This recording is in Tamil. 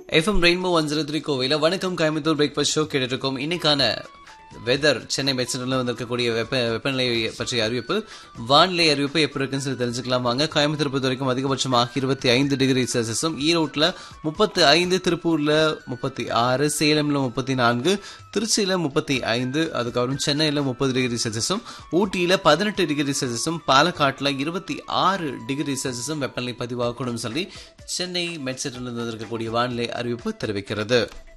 FM Rainbow one zero three கோவையில் வணக்கம் கோயம்புத்தூர் பிரேக்ஃபாஸ்ட் ஷோ கேட்டுருக்கோம் இன்னைக்கான வெதர் சென்னை மெட்சனில் வந்திருக்கக்கூடிய வெப்ப வெப்பநிலை பற்றிய அறிவிப்பு வானிலை அறிவிப்பு எப்படி இருக்குன்னு சொல்லி தெரிஞ்சுக்கலாம் வாங்க கோயம்புத்தூர் பொறுத்த வரைக்கும் அதிகபட்சமாக இருபத்தி ஐந்து டிகிரி செல்சியஸும் ஈரோட்டில் முப்பத்தி ஐந்து திருப்பூரில் முப்பத்தி ஆறு சேலமில் முப்பத்தி நான்கு திருச்சியில் முப்பத்தி ஐந்து அதுக்கப்புறம் சென்னையில் முப்பது டிகிரி செல்சியஸும் ஊட்டியில் பதினெட்டு டிகிரி செல்சியஸும் பாலக்காட்டில் இருபத்தி ஆறு டிகிரி செல்சியஸும் வெப்பநிலை பதிவாகக்கூடும் சொல்லி சென்னை மெட்செட்டிலிருந்து வந்திருக்கக்கூடிய வானிலை அறிவிப்பு தெரிவிக்கிறது